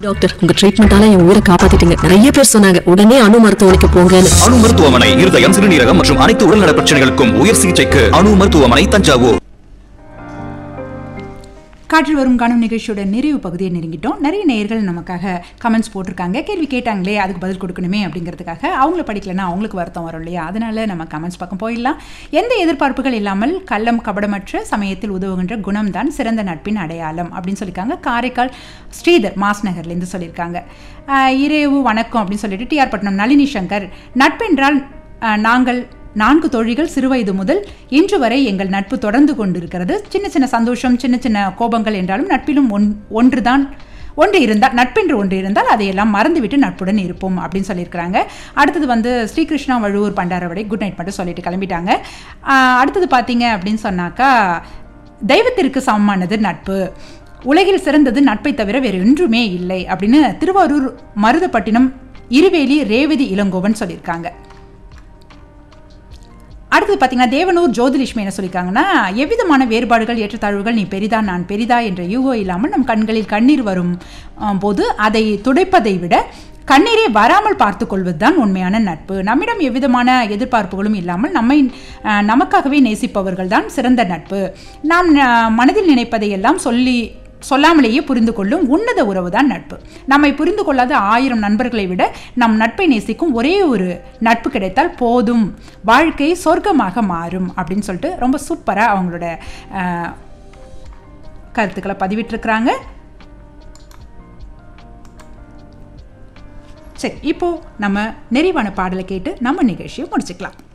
doctor உங்க ட்ரீட்மெண்டால என் உயிரை காப்பாத்திட்டீங்க நிறைய பேர் சொன்னாங்க உடனே அணு மருத்துவமனைக்கு போங்கன்னு அணு மருத்துவமனை இருதயம் சிறுநீரகம் மற்றும் அனைத்து உடல்நல பிரச்சனைகளுக்கும் உயர் சிகிச்சைக்கு அணு மருத்துவமனை தஞ்சாவூர் காற்றில் வரும் காணும் நிகழ்ச்சியோட நிறைவு பகுதியை நெருங்கிட்டோம் நிறைய நேயர்கள் நமக்காக கமெண்ட்ஸ் போட்டிருக்காங்க கேள்வி கேட்டாங்களே அதுக்கு பதில் கொடுக்கணுமே அப்படிங்கிறதுக்காக அவங்கள படிக்கலைன்னா அவங்களுக்கு வருத்தம் வரும் இல்லையா அதனால நம்ம கமெண்ட்ஸ் பக்கம் போயிடலாம் எந்த எதிர்பார்ப்புகள் இல்லாமல் கள்ளம் கபடமற்ற சமயத்தில் உதவுகின்ற குணம்தான் சிறந்த நட்பின் அடையாளம் அப்படின்னு சொல்லியிருக்காங்க காரைக்கால் ஸ்ரீதர் மாஸ் நகர்லேருந்து சொல்லியிருக்காங்க ஆஹ் இரவு வணக்கம் அப்படின்னு சொல்லிட்டு டிஆர் பட்னம் நளினி சங்கர் நட்பென்றால் ஆஹ் நாங்கள் நான்கு தோழிகள் சிறுவயது முதல் இன்று வரை எங்கள் நட்பு தொடர்ந்து கொண்டிருக்கிறது சின்ன சின்ன சந்தோஷம் சின்ன சின்ன கோபங்கள் என்றாலும் நட்பிலும் ஒன் ஒன்றுதான் ஒன்று இருந்தால் நட்பென்று ஒன்று இருந்தால் அதையெல்லாம் மறந்துவிட்டு நட்புடன் இருப்போம் அப்படின்னு சொல்லியிருக்கிறாங்க அடுத்தது வந்து ஸ்ரீகிருஷ்ணா வழுவூர் பண்டாரவடை குட் நைட் மட்டும் சொல்லிட்டு கிளம்பிட்டாங்க ஆஹ் அடுத்தது பார்த்தீங்க அப்படின்னு சொன்னாக்கா தெய்வத்திற்கு சமமானது நட்பு உலகில் சிறந்தது நட்பை தவிர வேறு ஒன்றுமே இல்லை அப்படின்னு திருவாரூர் மருதப்பட்டினம் இருவேலி ரேவதி இளங்கோவன் சொல்லியிருக்காங்க அடுத்தது பார்த்தீங்கன்னா தேவனூர் ஜோதிலட்சுமி என்ன சொல்லியிருக்காங்கன்னா எவ்விதமான வேறுபாடுகள் ஏற்றத்தாழ்வுகள் நீ பெரிதா நான் பெரிதா என்ற யூகோ இல்லாமல் நம் கண்களில் கண்ணீர் வரும் ஆம், போது அதை துடைப்பதை விட கண்ணீரை வராமல் பார்த்து கொள்வதுதான் உண்மையான நட்பு நம்மிடம் எவ்விதமான எதிர்பார்ப்புகளும் இல்லாமல் நம்மை அஹ், நமக்காகவே நேசிப்பவர்கள் தான் சிறந்த நட்பு நாம் அஹ், மனதில் நினைப்பதையெல்லாம் சொல்லி சொல்லாமலேயே புரிந்து கொள்ளும் உன்னத உறவு தான் நட்பு நம்மை புரிந்து கொள்ளாத ஆயிரம் நண்பர்களை விட நம் நட்பை நேசிக்கும் ஒரே ஒரு நட்பு கிடைத்தால் போதும் வாழ்க்கை சொர்க்கமாக மாறும் அப்படின்னு சொல்லிட்டு ரொம்ப சூப்பராக அவங்களோட அஹ், கருத்துக்களை பதிவிட்டிருக்கிறாங்க சரி இப்போ நம்ம நிறைவான பாடலை கேட்டு நம்ம நிகழ்ச்சியை முடிச்சுக்கலாம்